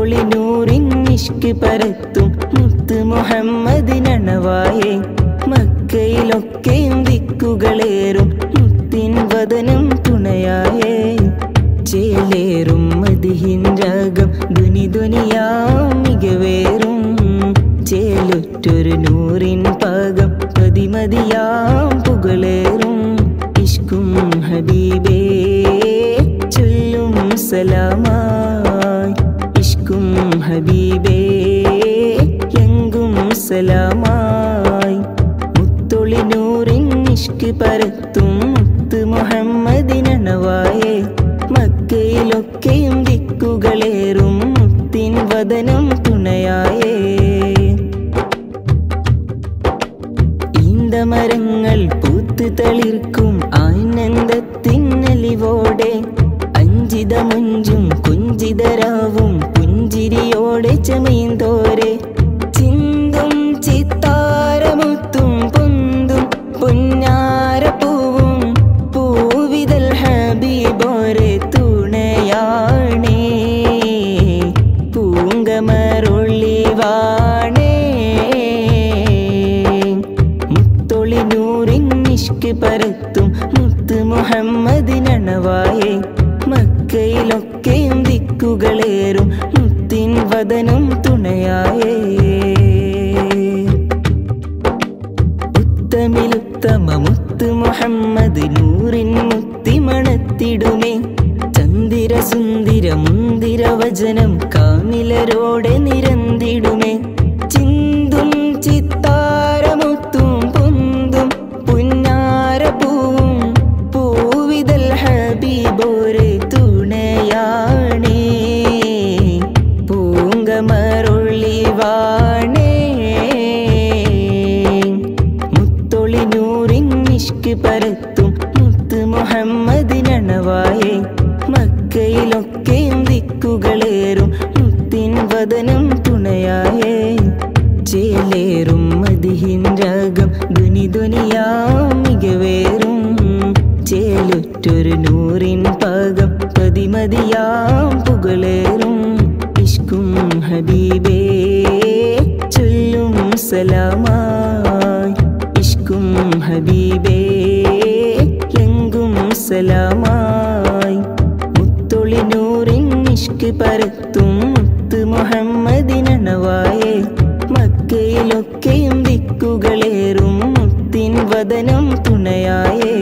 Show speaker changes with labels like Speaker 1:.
Speaker 1: മുത്തൊളി നൂറിൻ നിഷ്ക് പരത്തും മുത്ത് മുഹമ്മദിനണവായേ മക്കയിലൊക്കെയും ദിക്കുകളേറും മുത്തിൻ വദനം തുണയായേ ചേലേറും മതിഹിൻ രാഗം ധ്വനി ധ്വനിയാം മികവേറും ചേലുറ്റൊരു നൂറിൻ പാകം പതിമതിയാം പുകളേറും ഇഷ്കും ഹബീബേ ചൊല്ലും സലാമായി ഇഷ്കും ഹബീബേ എങ്കും സലാമായി മുത്തൊളി നൂറിൻ ഇഷ്ക് പരത്തും മുത്ത് മുഹമ്മദിനണവായേ മക്കയിലൊക്കെയും ദിക്കുകളേറും മുത്തിൻ വദനം തുണയായേ ഈന്തമരങ്ങൾ പൂത്ത് തളിർക്കും ആനന്ദത്തിന്നലിവോടെ അഞ്ചിതമുഞ്ചും കുഞ്ചിതരാവും പുഞ്ചിരിയോടെ ചമയന്തോരെ ചിന്തും ചിത്താരമുത്തും പൊന്തും പൊന്നാരപ്പൂവും പൂവിതൽ ഹബീബോരെ തുണയാണേ പൂങ്കമരുള്ളിവാണേ മുത്തൊളി നൂറിൻ നിഷ്ക് പരത്തും മുത്ത് മുഹമ്മദിനണവായേ മക്കയിലൊക്കെയും ദിക്കുകളേറും മുത്തിൻ വദനം തുണയായേ ഉത്തമിലുത്തമ മുത്ത് മുഹമ്മദ് നൂറിൻ മുത്തി മണത്തിടുമേ ചന്ദിര സുന്ദിര മുന്തിര വചനം കാമിലരോടെ നിരന്തിടുമേ ചിന്തും ചിത്താരമുത്തും പൊന്തും പുന്നാരപ്പൂവും പൂവിതൽ ഹബീബോരെ തുണയാണേ പൂങ്കമരുള്ളിവാണേ മുത്തൊളി നൂറിൻ നിഷ്ക് പരത്തും മുത്ത് മുഹമ്മദിനണവായേ മക്കയിലൊക്കെയും ദിക്കുകളേറും മുത്തിൻ വദനം തുണയായേ ചേലേറും മതിഹിൻ രാഗം ധ്വനി ധ്വനിയാം മികവേറും ചേലുറ്റൊരു നൂറിൻ പാകം പതിമതിയാം പുകളേറും ഇഷ്കും ഹബീബേ ചൊല്ലും സലാമായി ഇഷ്കും ഹബീബേ എങ്കും സലാമായി മുത്തൊളി നൂറിൻ നിഷ്ക് പരത്തും മുത്ത് മുഹമ്മദിനണവായേ മക്കയിലൊക്കെയും ദിക്കുകളേറും മുത്തിൻ വദനം തുണയായേ